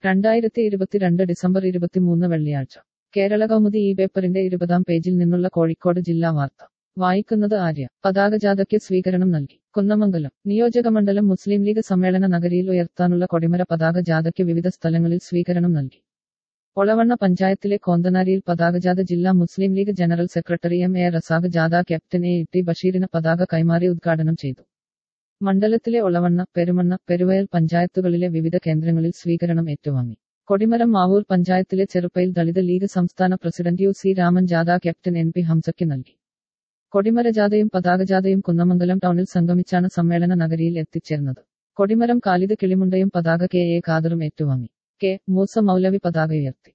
രണ്ടായിരത്തി ഇരുപത്തിരണ്ട് ഡിസംബർ ഇരുപത്തിമൂന്ന് വെള്ളിയാഴ്ച കേരള കൗമുദി ഈ പേപ്പറിന്റെ ഇരുപതാം പേജിൽ നിന്നുള്ള കോഴിക്കോട് ജില്ലാ വാർത്ത വായിക്കുന്നത് ആര്യ പതാകജാഥയ്ക്ക് സ്വീകരണം നൽകി കുന്നമംഗലം നിയോജകമണ്ഡലം മുസ്ലിം ലീഗ് സമ്മേളന നഗരിയിൽ ഉയർത്താനുള്ള കൊടിമര പതാക ജാഥയ്ക്ക് വിവിധ സ്ഥലങ്ങളിൽ സ്വീകരണം നൽകി ഒളവണ്ണ പഞ്ചായത്തിലെ കോന്തനാരിയിൽ പതാകജാഥ ജില്ലാ Muslim league general secretary M A Razak ജാഥ ക്യാപ്റ്റൻ എ ടി ബഷീറിന് പതാക കൈമാറി ഉദ്ഘാടനം ചെയ്തു മണ്ഡലത്തിലെ ഒളവണ്ണ പെരുമണ്ണ പെരുവയൽ പഞ്ചായത്തുകളിലെ വിവിധ കേന്ദ്രങ്ങളിൽ സ്വീകരണം ഏറ്റുവാങ്ങി കൊടിമരം മാവൂർ പഞ്ചായത്തിലെ ചെറുപ്പയിൽ ദളിത് ലീഗ് സംസ്ഥാന പ്രസിഡന്റ് യു സി രാമൻ ജാഥ ക്യാപ്റ്റൻ എൻ പി ഹംസയ്ക്ക് നൽകി കൊടിമര ജാഥയും പതാകജാഥയും കുന്നമംഗലം ടൗണിൽ സംഗമിച്ചാണ് സമ്മേളന നഗരിയിൽ എത്തിച്ചേർന്നത് കൊടിമരം കാലിദ് കിളിമുണ്ടയും പതാക കെ എ ഖാദറും ഏറ്റുവാങ്ങി കെ മൂസ മൗലവി പതാക ഉയർത്തി